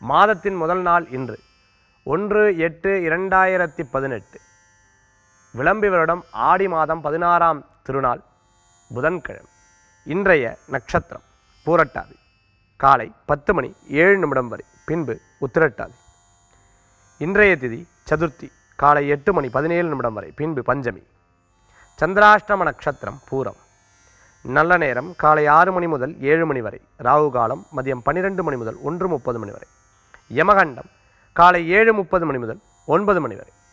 மாதத்தின் முதல் நாள் இன்று ஒன்று எட்டு இரண்டாயிரத்தி பதினெட்டு விளம்பி வருடம் ஆடி மாதம் பதினாறாம் திருநாள் புதன்கிழமை இன்றைய நட்சத்திரம் பூரட்டாதி காலை பத்து மணி ஏழு நிமிடம் வரை பின்பு உத்திரட்டாதி இன்றைய திதி சதுர்த்தி காலை எட்டு மணி பதினேழு நிமிடம் வரை பின்பு பஞ்சமி சந்திராஷ்டம நட்சத்திரம் பூரம் நல்ல நேரம் காலை ஆறு மணி முதல் ஏழு மணி வரை ராகு காலம் மதியம் பன்னிரெண்டு மணி முதல் ஒன்று முப்பது மணி வரை யமகண்டம் காலை ஏழு முப்பது மணி முதல் ஒன்பது மணி வரை